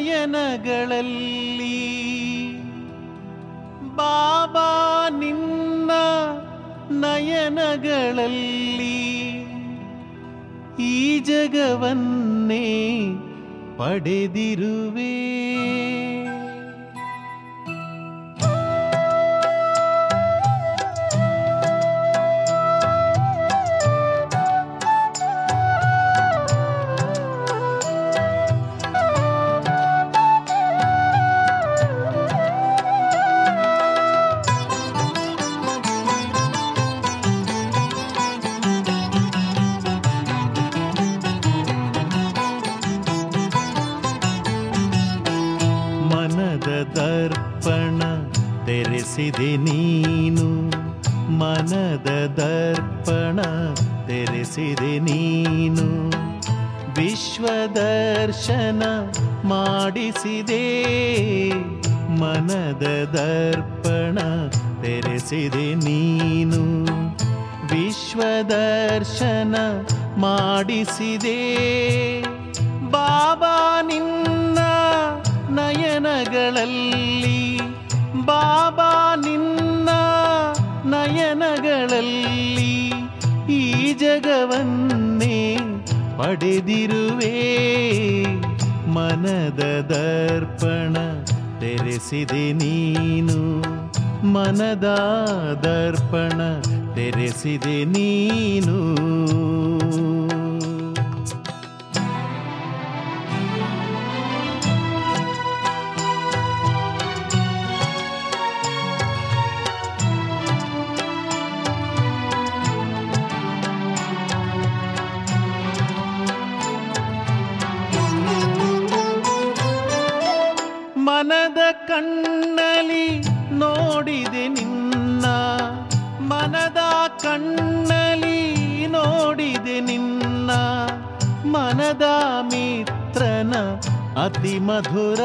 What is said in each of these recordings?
ನಯನಗಳಲ್ಲಿ ಬಾಬಾ ನಿನ್ನ ನಯನಗಳಲ್ಲಿ ಈ ಜಗವನ್ನೇ ಪಡೆದಿರುವೆ ಮನದ ದರ್ಪಣ ತೆರೆಸಿದೆ ನೀನು ಮನದ ದರ್ಪಣ ತೆರೆಸಿದೆ ನೀನು ವಿಶ್ವದರ್ಶನ ಮಾಡಿಸಿದೆ ಮನದ ದರ್ಪಣ ತೆರೆಸಿದೆ ನೀನು ವಿಶ್ವದರ್ಶನ ಮಾಡಿಸಿದೆ ಬಾಬಾ ನಿನ್ನ ನಯನಗಳಲ್ಲಿ ಬಾಬಾ ನಿನ್ನ ನಯನಗಳಲ್ಲಿ ಈ ಜಗವನ್ನೇ ಪಡೆದಿರುವೆ ಮನದ ದರ್ಪಣ ತೆರೆಸಿದೆ ನೀನು ಮನದ ದರ್ಪಣ ತೆರೆಸಿದೆ ನೀನು ಮನದ ಕಣ್ಣಲಿ ನೋಡಿದೆ ನಿನ್ನ ಮನದ ಕಣ್ಣಲಿ ನೋಡಿದೆ ನಿನ್ನ ಮನದ ಮಿತ್ರನ ಅತಿ ಮಧುರ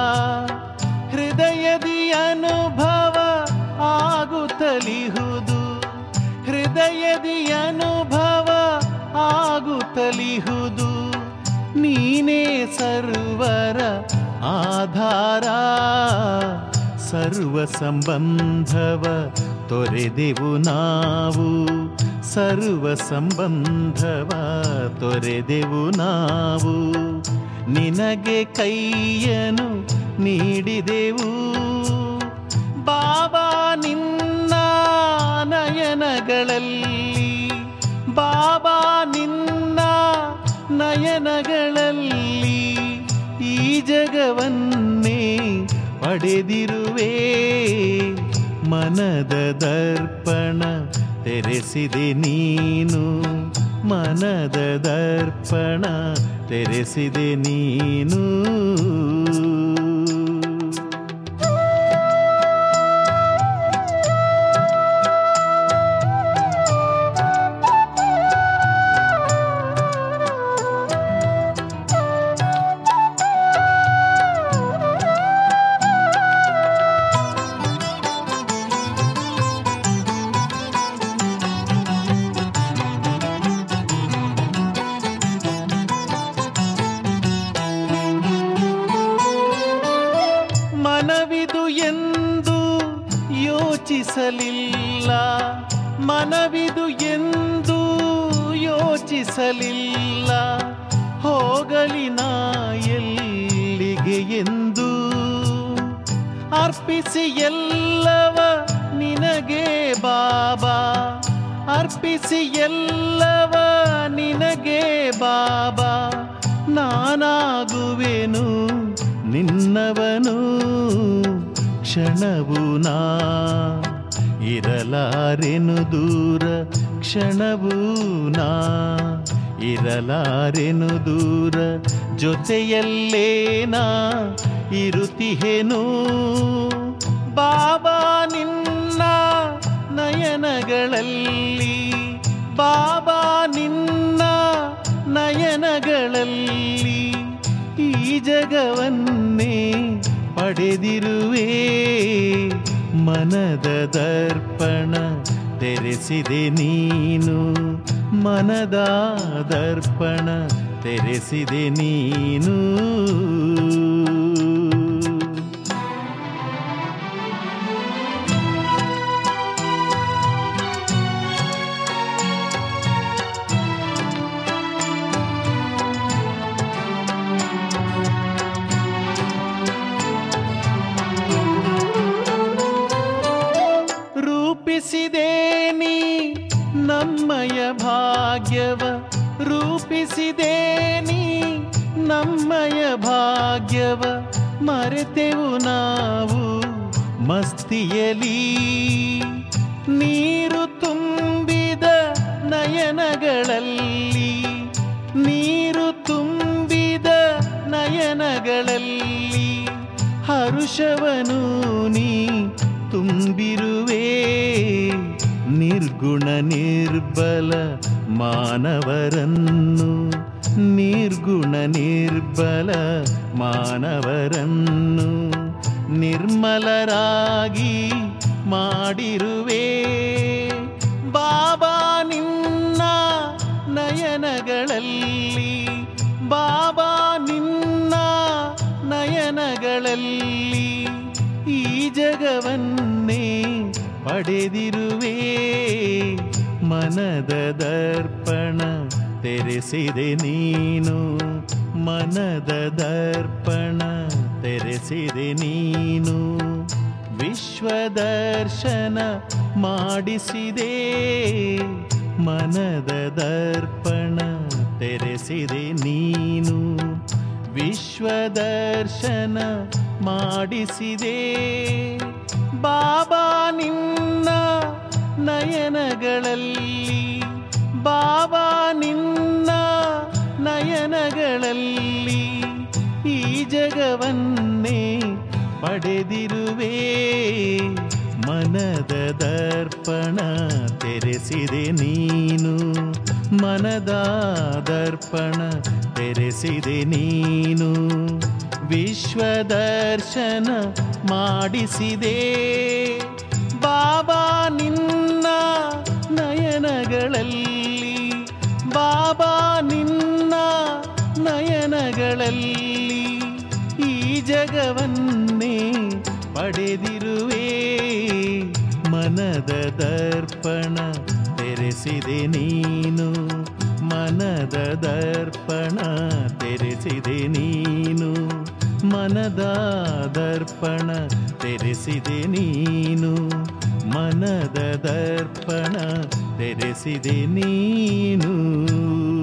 ಹೃದಯದಿ ಅನುಭವ ಆಗುತ್ತಲಿಹುದು ಹೃದಯದಿ ಅನುಭವ ಆಗುತ್ತಲಿಹುದು ನೀನೇ ಸರ್ವರ ಆಧಾರ ಸರ್ವ ಸಂಬಂಧವ ತೊರೆದೆವು ನಾವು ಸರ್ವ ಸಂಬಂಧವ ತೊರೆದೆವು ನಾವು ನಿನಗೆ ಕೈಯನು ನೀಡಿದೆವು ಬಾಬಾ ನಿನ್ನ ನಯನಗಳಲ್ಲಿ ಬಾಬಾ ನಿನ್ನ ನಯನಗಳಲ್ಲಿ ಈ ಜಗವನ್ನೇ ಪಡೆದಿರುವೆ ಮನದ ದರ್ಪಣ ತೆರೆಸಿದೆ ನೀನು ಮನದ ದರ್ಪಣ ತೆರೆಸಿದೆ ನೀನು ಮನವಿದು ಎಂದು ಯೋಚಿಸಲಿಲ್ಲ ಮನವಿದು ಎಂದು ಯೋಚಿಸಲಿಲ್ಲ ಹೋಗಲಿ ನಾ ಎಲ್ಲಿಗೆ ಎಂದು ಅರ್ಪಿಸಿ ಎಲ್ಲವ ನಿನಗೆ ಬಾಬಾ ಅರ್ಪಿಸಿ ಎಲ್ಲವ ನಿನಗೆ ಬಾಬಾ ನಾನಾಗುವೆನು ನಿನ್ನವನು ಕ್ಷಣವು ನಾ ಇರಲಾರೆನು ದೂರ ಕ್ಷಣವು ನಾ ಇರಲಾರೆನು ದೂರ ಜೊತೆಯಲ್ಲೇ ನಾ ಇರುತ್ತಿಹೆನು ಬಾಬಾ ನಿನ್ನ ನಯನಗಳಲ್ಲಿ ಬಾಬಾ ನಿನ್ನ ನಯನಗಳಲ್ಲಿ ಈ ಜಗವನ್ನೇ ಪಡೆದಿರುವೆ ಮನದ ದರ್ಪಣ ತೆರೆಸಿದೆ ನೀನು ಮನದ ದರ್ಪಣ ತೆರೆಸಿದೆ ನೀನು ಭಾಗ್ಯವ ಮರೆತೆವು ನಾವು ಮಸ್ತಿಯಲಿ ನೀರು ತುಂಬಿದ ನಯನಗಳಲ್ಲಿ ನೀರು ತುಂಬಿದ ನಯನಗಳಲ್ಲಿ ಹರುಷವನು ನೀ ತುಂಬಿರುವೆ ನಿರ್ಗುಣ ನಿರ್ಬಲ ಮಾನವರನ್ನು ನಿರ್ಗುಣ ನಿರ್ಬಲ ಮಾನವರನ್ನು ನಿರ್ಮಲರಾಗಿ ಮಾಡಿರುವೆ ಬಾಬಾ ನಿನ್ನ ನಯನಗಳಲ್ಲಿ ಬಾಬಾ ನಿನ್ನ ನಯನಗಳಲ್ಲಿ ಈ ಜಗವನ್ನೇ ಪಡೆದಿರುವೆ ಮನದ ದರ್ಪಣ ತೆರೆಸಿದೆ ನೀನು ಮನದ ದರ್ಪಣ ತೆರೆಸಿದೆ ನೀನು ವಿಶ್ವದರ್ಶನ ಮಾಡಿಸಿದೆ ಮನದ ದರ್ಪಣ ತೆರೆಸಿದೆ ನೀನು ವಿಶ್ವದರ್ಶನ ಮಾಡಿಸಿದೆ ಬಾಬಾ ನಿನ್ನ ನಯನಗಳಲ್ಲಿ ಬಾಬಾ ನಿನ್ನ ನಯನಗಳಲ್ಲಿ ಈ ಜಗವನ್ನೇ ಪಡೆದಿರುವೆ ಮನದ ದರ್ಪಣ ತೆರೆಸಿದೆ ನೀನು ಮನದ ದರ್ಪಣ ತೆರೆಸಿದೆ ನೀನು ವಿಶ್ವದರ್ಶನ ಮಾಡಿಸಿದೆ ಬಾಬಾ ನಿನ್ನ ನಯನಗಳಲ್ಲಿ ಬಾಬಾ ನಿನ್ನ ನಯನಗಳಲ್ಲಿ ಈ ಜಗವನ್ನೇ ಪಡೆದಿರುವೆ ಮನದ ದರ್ಪಣ ತೆರೆಸಿದೆ ನೀನು ಮನದ ದರ್ಪಣ ತೆರೆಸಿದೆ ನೀನು ಮನದ ದರ್ಪಣ ತೆರೆಸಿದೆ ನೀನು ಮನದ ದರ್ಪಣ ತೆರೆಸಿದೆ ನೀನು